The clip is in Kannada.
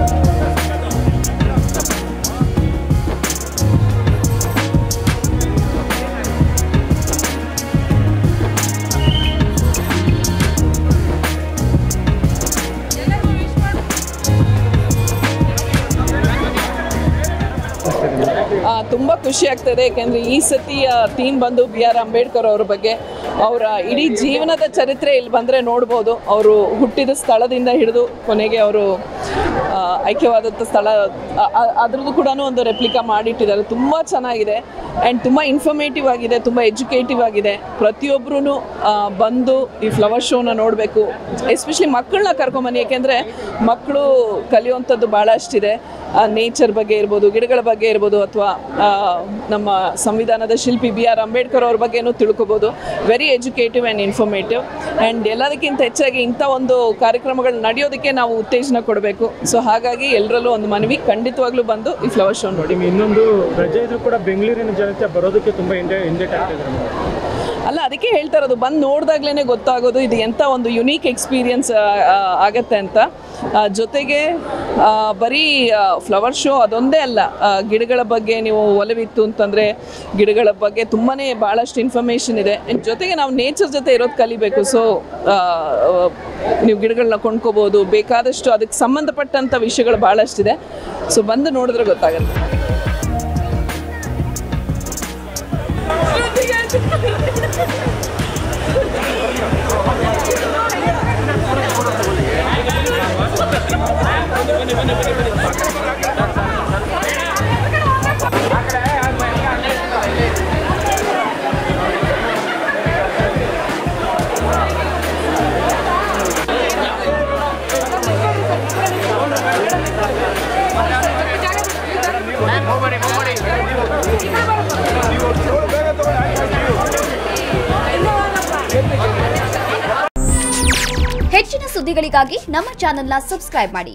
ತುಂಬ ಖುಷಿ ಆಗ್ತದೆ ಯಾಕೆಂದರೆ ಈ ಸತಿಯ ಥೀಮ್ ಬಂದು ಬಿ ಆರ್ ಅಂಬೇಡ್ಕರ್ ಅವ್ರ ಬಗ್ಗೆ ಅವರ ಇಡೀ ಜೀವನದ ಚರಿತ್ರೆ ಇಲ್ಲಿ ಬಂದರೆ ನೋಡ್ಬೋದು ಅವರು ಹುಟ್ಟಿದ ಸ್ಥಳದಿಂದ ಹಿಡಿದು ಕೊನೆಗೆ ಅವರು ಐಕ್ಯವಾದಂಥ ಸ್ಥಳ ಅ- ಅ- ಅದ್ರದ್ದು ಕೂಡ ಒಂದು ರೆಪ್ಲಿಕಾ ಮಾಡಿಟ್ಟಿದ್ದಾರೆ ತುಂಬ ಚೆನ್ನಾಗಿದೆ ಆ್ಯಂಡ್ ತುಂಬ ಇನ್ಫಾರ್ಮೇಟಿವ್ ಆಗಿದೆ ತುಂಬ ಎಜುಕೇಟಿವ್ ಆಗಿದೆ ಪ್ರತಿಯೊಬ್ಬರೂ ಬಂದು ಈ ಫ್ಲವರ್ ಶೋನ ನೋಡಬೇಕು ಎಸ್ಪೆಷಲಿ ಮಕ್ಕಳನ್ನ ಕರ್ಕೊಂಬನ್ನಿ ಯಾಕೆಂದರೆ ಮಕ್ಕಳು ಕಲಿಯುವಂಥದ್ದು ಭಾಳಷ್ಟಿದೆ ನೇಚರ್ ಬಗ್ಗೆ ಇರ್ಬೋದು ಗಿಡಗಳ ಬಗ್ಗೆ ಇರ್ಬೋದು ಅಥವಾ ನಮ್ಮ ಸಂವಿಧಾನದ ಶಿಲ್ಪಿ ಬಿ ಆರ್ ಅಂಬೇಡ್ಕರ್ ಅವ್ರ ಬಗ್ಗೆನೂ ತಿಳ್ಕೊಬೋದು very educative and informative and ಎಲ್ಲದಕ್ಕಿಂತ ಹೆಚ್ಚಾಗಿ ಇಂಥ ಒಂದು ಕಾರ್ಯಕ್ರಮಗಳು ನಡೆಯೋದಕ್ಕೆ ನಾವು ಉತ್ತೇಜನ ಕೊಡಬೇಕು ಸೊ ಹಾಗಾಗಿ ಎಲ್ಲರಲ್ಲೂ ಒಂದು ಮನವಿ ಖಂಡಿತವಾಗ್ಲೂ ಬಂದು ಈ ಫ್ಲವರ್ ಶೋ ನೋಡಿ ನಿಮ್ಗೆ ಇನ್ನೊಂದು ರಜೆ ಇದ್ರೂ ಕೂಡ ಬೆಂಗಳೂರಿನ ಜನತೆ ಬರೋದಕ್ಕೆ ತುಂಬಾ ಎಂಜಾಯ್ ಎಂಜಾಯ್ ಆಗ್ತಿದ್ದಾರೆ ಅಲ್ಲ ಅದಕ್ಕೆ ಹೇಳ್ತಾ ಇರೋದು ಬಂದು ನೋಡಿದಾಗ್ಲೇ ಗೊತ್ತಾಗೋದು ಇದು ಎಂಥ ಒಂದು ಯುನೀಕ್ ಎಕ್ಸ್ಪೀರಿಯನ್ಸ್ ಆಗತ್ತೆ ಅಂತ ಆ, ಜೊತೆಗೆ ಆ, ಬರೀ ಫ್ಲವರ್ ಶೋ ಅದೊಂದೇ ಅಲ್ಲ ಆ, ಗಿಡಗಳ ಬಗ್ಗೆ ನೀವು ಒಲವಿತ್ತು ಅಂತಂದರೆ ಗಿಡಗಳ ಬಗ್ಗೆ ತುಂಬಾ ಭಾಳಷ್ಟು ಇನ್ಫಾರ್ಮೇಷನ್ ಇದೆ And ಜೊತೆಗೆ ನಾವು ನೇಚರ್ ಜೊತೆ ಇರೋದು ಕಲಿಬೇಕು ಸೊ ನೀವು ಗಿಡಗಳನ್ನ ಕೊಂಡ್ಕೋಬೋದು ಬೇಕಾದಷ್ಟು ಅದಕ್ಕೆ ಸಂಬಂಧಪಟ್ಟಂಥ ವಿಷಯಗಳು ಭಾಳಷ್ಟಿದೆ ಸೊ ಬಂದು ನೋಡಿದ್ರೆ ಗೊತ್ತಾಗುತ್ತೆ ಹೆಚ್ಚಿನ ಸುದ್ದಿಗಳಿಗಾಗಿ ನಮ್ಮ ಚಾನೆಲ್ನ ಸಬ್ಸ್ಕ್ರೈಬ್ ಮಾಡಿ